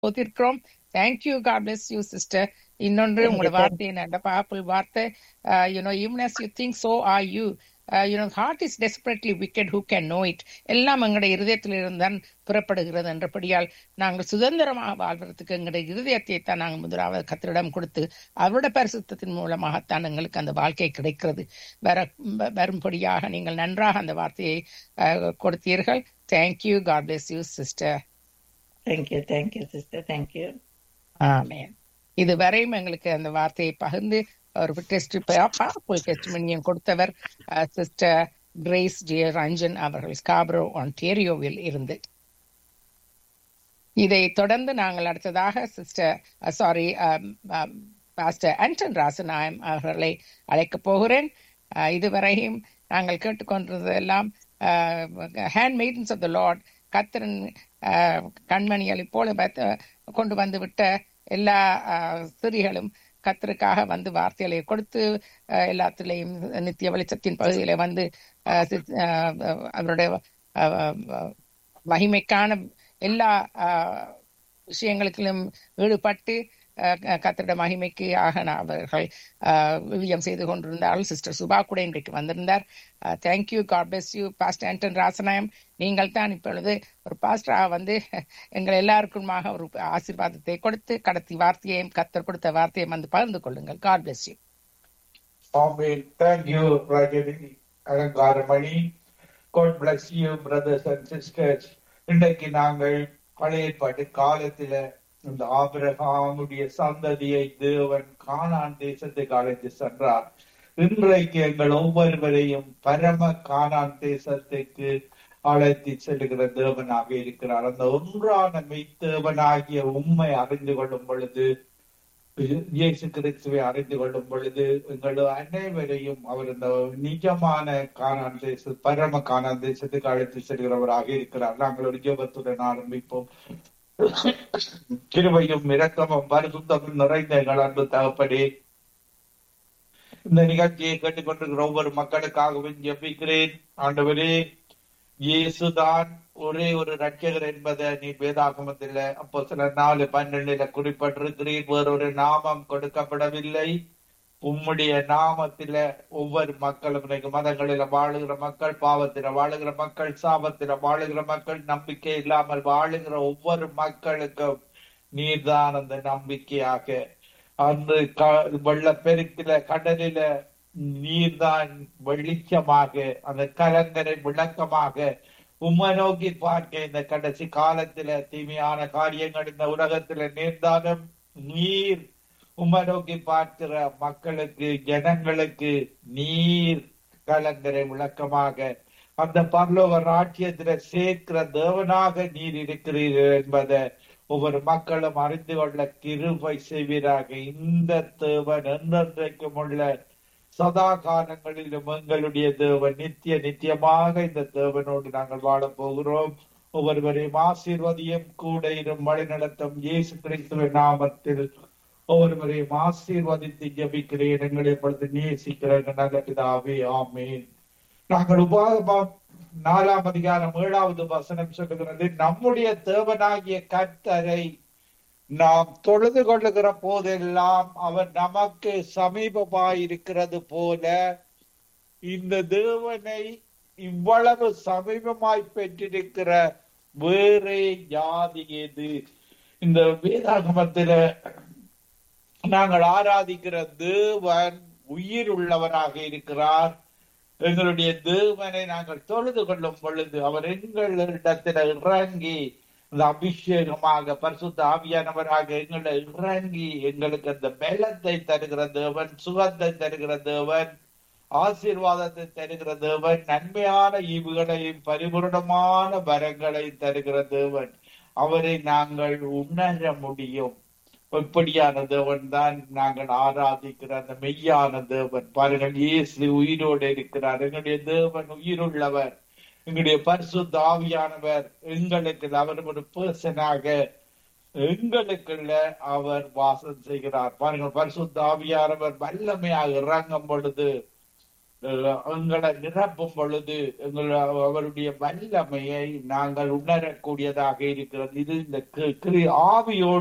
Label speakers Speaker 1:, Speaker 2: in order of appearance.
Speaker 1: ஒத்திருக்கிறோம் thank you God bless you sister இன்னொன்று
Speaker 2: Thank
Speaker 1: உங்களோட
Speaker 2: you, thank
Speaker 1: வார்த்தை நல்ல பவர்ஃபுல் வார்த்தை you know even as you think so are you you know heart is desperately wicked who can know it எல்லாம் எங்களுடைய இருதயத்தில் இருந்தான் புறப்படுகிறது என்றபடியால் நாங்கள் சுதந்திரமாக வாழ்வதற்கு எங்களுடைய இருதயத்தை தான் நாங்கள் முதலாவது கத்தரிடம் கொடுத்து அவருடைய பரிசுத்தத்தின் மூலமாகத்தான் எங்களுக்கு அந்த வாழ்க்கை கிடைக்கிறது வர வ- வரும்படியாக நீங்கள் நன்றாக அந்த வார்த்தையை அஹ், கொடுத்தீர்கள் thank you God bless you sister
Speaker 2: thank you thank you sister thank you
Speaker 1: amen இதுவரையும் எங்களுக்கு அந்த வார்த்தையை பகிர்ந்து ஒரு டெஸ்ட் பவர்ஃபுல் டெஸ்ட்மனியம் கொடுத்தவர் சிஸ்டர் கிரேஸ் ஜே ரஞ்சன் அவர்கள் ஸ்காப்ரோ ஆன்டேரியோவில் இருந்து இதை தொடர்ந்து நாங்கள் அடுத்ததாக sister sorry pastor Anton Rasanayam அவர்களை அழைக்கப் போகிறேன் அஹ், இதுவரையும் நாங்கள் கேட்டுக்கொண்டிருந்ததெல்லாம் hand maidens of the lord கத்திரன் கண்மணிகளை போல பத்த- கொண்டு வந்து விட்ட எல்லா அஹ், ஸ்திரீகளும் கத்தருக்காக வந்து வார்த்தைகளை கொடுத்து அஹ், எல்லாத்திலையும் நித்திய வெளிச்சத்தின் பகுதியில வந்து அஹ், சித்- அஹ், அவருடைய அஹ், அஹ், மகிமைக்கான எல்லா அஹ், விஷயங்களுக்கும் ஈடுபட்டு அஹ், க- கர்த்தருடைய மகிமைக்கு ஆக நான் அவர்கள் அஹ், விவியம் செய்து கொண்டிருந்தார்கள் சிஸ்டர் சுபா கூட இன்றைக்கு வந்திருந்தார் thank you God bless you pastor Anton Rasanayam நீங்கள் தான் இப்பொழுது ஒரு பாஸ்டராக வந்து எங்கள் எல்லாருக்குமாக ஒரு ஆசீர்வாதத்தை கொடுத்து கடத்தி வார்த்தையையும் கத்தர் கொடுத்த வார்த்தையும் வந்து பகிர்ந்து கொள்ளுங்கள் God bless you
Speaker 3: Amen. Thank you, Rajani Alangaramani. God bless you, brothers and sisters. இன்றைக்கு நாங்கள் பழைய ஏற்பாட்டு காலத்தில இந்த ஆபிரகாமுடைய சந்ததியை தேவன் கானான் தேசத்துக்கு அழைத்து சென்றார் இன்றைக்கு எங்கள் ஒவ்வொருவரையும் பரம கானான் தேசத்துக்கு அழைத்து செல்லுகிற தேவனாக இருக்கிறார் அந்த ஒன்றான மெய்த்தேவனாகிய உண்மை அறிந்து கொள்ளும் பொழுது இயேசு கிறிஸ்துவை அறிந்து கொள்ளும் பொழுது எங்கள் அனைவரையும் அவர் இந்த நிஜமான கானான் தேச பரம கானான் தேசத்துக்கு அழைத்து செல்கிறவராக இருக்கிறார் நாங்கள் ஒரு ஜெபத்துடன் ஆரம்பிப்போம் கிருபையும் இரக்கமும் பரிசுத்தமும் நிறைந்த எங்கள் அன்பு தகப்படே இந்த நிகழ்ச்சியை கேட்டுக்கொண்டிருக்கிற ஒவ்வொரு மக்களுக்காகவும் ஜெபிக்கிறேன் ஆண்டவரே இயேசுதான் ஒரே ஒரு ரட்சகர் என்பதை நீ வேதாகமத்தில் அப்போ சில நாலு பன்னெண்டுல குறிப்பிட்டிருக்கிறீர் வேறொரு நாமம் கொடுக்கப்படவில்லை உம்முடைய நாமத்தில ஒவ்வொரு மக்களும் இன்னைக்கு மதங்களில வாழுகிற மக்கள் பாவத்தில வாழுகிற மக்கள் சாபத்தில வாழுகிற மக்கள் நம்பிக்கை இல்லாமல் வாழுகிற ஒவ்வொரு மக்களுக்கும் நீர்தான் அந்த நம்பிக்கையாக அந்த க- வெள்ளப்பெருக்கில கடலில நீர்தான் வெளிச்சமாக அந்த கலங்கரை விளக்கமாக உம்மை நோக்கி பார்க்க இந்த கடைசி காலத்தில தீமையான காரியங்கள் இந்த உலகத்தில நேர்ந்தாலும் நீர் உம்மை நோக்கி பார்க்கிற மக்களுக்கு ஜனங்களுக்கு நீர் கலங்கரை விளக்கமாக அந்த பரலோக ராஜ்யத்தில சேர்க்கிற தேவனாக நீர் இருக்கிறீர்கள் என்பதை ஒவ்வொரு மக்களும் அறிந்து கொள்ள கிருபை செய்வீராக இந்த தேவன் என்றென்றைக்கும் உள்ள சதா காலங்களிலும் எங்களுடைய தேவன் நித்திய நித்தியமாக இந்த தேவனோடு நாங்கள் வாழப் போகிறோம் ஒவ்வொருவரையும் ஆசீர்வதியும் கூட இரும் வழிநடத்தும் இயேசு கிறிஸ்துவின் நாமத்தில் ஒவ்வொருவரையும் ஆசீர்வதித்து ஜபிக்கிறேன் எங்களை பொழுது நேசிக்கிற எங்கள் நல்ல பிதாவே ஆமேன் நாங்கள் உபாகமம் நாலாம் அதிகாரம் ஏழாவது வசனம் சொல்லுகிறது நம்முடைய தேவனாகிய கர்த்தரை நாம் தொழுது கொள்ளுகிற போதெல்லாம் அவர் நமக்கு சமீபமாயிருக்கிறது போல இந்த தேவனை இவ்வளவு சமீபமாய் பெற்றிருக்கிற வேறே ஜாதி எது இந்த வேதாகமத்தில நாங்கள் ஆராதிக்கிற தேவன் உயிர் உள்ளவராக இருக்கிறார் எங்களுடைய தேவனை நாங்கள் தொழுது கொள்ளும் பொழுது அவர் எங்களிடத்தில் இறங்கி இந்த அபிஷேகமாக பரிசுத்த ஆவியானவராக எங்களை இறங்கி எங்களுக்கு அந்த பலத்தை தருகிற தேவன் சுகத்தை தருகிற தேவன் ஆசீர்வாதத்தை தருகிற தேவன் நன்மையான ஈவுகளையும் பரிபூரணமான வரங்களை தருகிற தேவன் அவரை நாங்கள் உணர முடியும் எப்படியான தேவன் தான் நாங்கள் ஆராதிக்கிற அந்த மெய்யான தேவன் பாருங்கள் இயேசு உயிரோடு இருக்கிறார் எங்களுடைய தேவன் உயிருள்ளவர் எங்களுடைய பரிசுத்த ஆவியானவர் எங்களுக்கு அவர் ஒரு பர்சனாக எங்களுக்குள்ள அவர் வாசம் செய்கிறார் பாருங்கள் பரிசுத்த ஆவியானவர் வல்லமையாக இறங்கும் பொழுது அஹ், எங்களை நிரப்பும் பொழுது எங்கள் அவருடைய வல்லமையை நாங்கள் உணரக்கூடியதாக இருக்கிறது இது இந்த கிரி- கிரி- ஆவியோடு